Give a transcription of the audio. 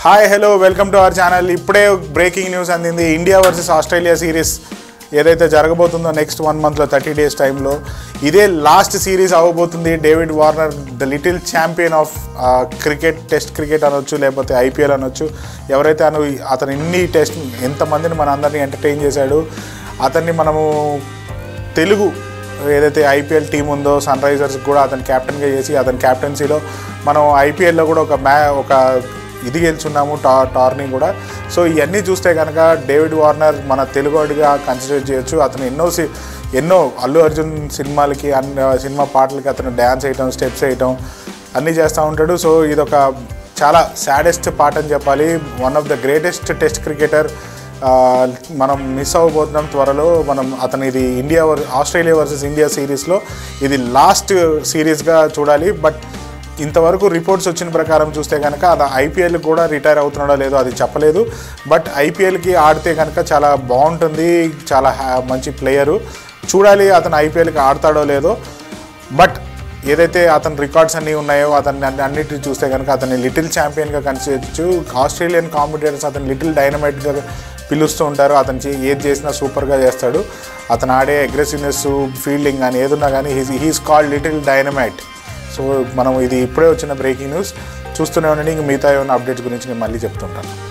hi hello welcome to our channel ఇప్పుడే breaking news అందింది India versus Australia series ఏదైతే జరగబోతుందో నెక్స్ట్ వన్ మంత్లో థర్టీ డేస్ టైంలో ఇదే లాస్ట్ సిరీస్ అవ్వబోతుంది David Warner the little champion of cricket test cricket అనొచ్చు లేకపోతే ఐపీఎల్ అనొచ్చు ఎవరైతే అను అతను ఇన్ని టెస్ట్ ఎంతమందిని మన అందరినీ ఎంటర్టైన్ చేశాడు అతన్ని మనము తెలుగు ఏదైతే ఐపీఎల్ టీం ఉందో సన్ రైజర్స్ కూడా అతను క్యాప్టెన్గా చేసి అతని క్యాప్టెన్సీలో మనం ఐపీఎల్లో కూడా ఒక మ్యా ఒక ఇది గెలుచున్నాము టా టార్నీ కూడా సో ఇవన్నీ చూస్తే కనుక డేవిడ్ వార్నర్ మన తెలుగువాడిగా కన్సిడర్ చేయొచ్చు అతను ఎన్నో సి ఎన్నో అల్లు అర్జున్ సినిమాలకి అన్ని సినిమా పాటలకి అతను డ్యాన్స్ వేయటం స్టెప్స్ వేయటం అన్నీ చేస్తూ ఉంటాడు సో ఇదొక చాలా సాడెస్ట్ పార్ట్ అని చెప్పాలి one of the greatest test cricketer ఆ, మనం మిస్ అవ్వబోతున్నాం త్వరలో మనం అతను ఇది ఇండియా వర్ ఆస్ట్రేలియా వర్సెస్ ఇండియా సిరీస్లో ఇది లాస్ట్ సిరీస్గా చూడాలి బట్ ఇంతవరకు రిపోర్ట్స్ వచ్చిన ప్రకారం చూస్తే కనుక అది ఐపీఎల్ కూడా రిటైర్ అవుతున్నాడో లేదో అది చెప్పలేదు బట్ ఐపీఎల్కి ఆడితే కనుక చాలా బాగుంటుంది చాలా హ్యా- మంచి ప్లేయరు చూడాలి అతను ఐపీఎల్కి ఆడతాడో లేదో బట్ ఏదైతే అతని రికార్డ్స్ అన్నీ ఉన్నాయో అతన్ని అన్ని- అన్నిటిని చూస్తే కనుక అతన్ని లిటిల్ ఛాంపియన్గా కన్సిడర్చ్చు ఆస్ట్రేలియన్ కాంపిటేటర్స్ అతను లిటిల్ డైనమైట్గా పిలుస్తూ ఉంటారు అతను చే- ఏది చేసినా సూపర్గా చేస్తాడు అతను ఆడే అగ్రెసివ్నెస్ ఫీల్డింగ్ కానీ ఏదున్నా కానీ he's he's called little dynamite so మనం ఇది ఇప్పుడే వచ్చిన బ్రేకింగ్ న్యూస్ చూస్తూనే ఉండండి ఇంక మిగతా ఏమైనా అప్డేట్స్ గురించి నేను మళ్ళీ చెప్తుంటాను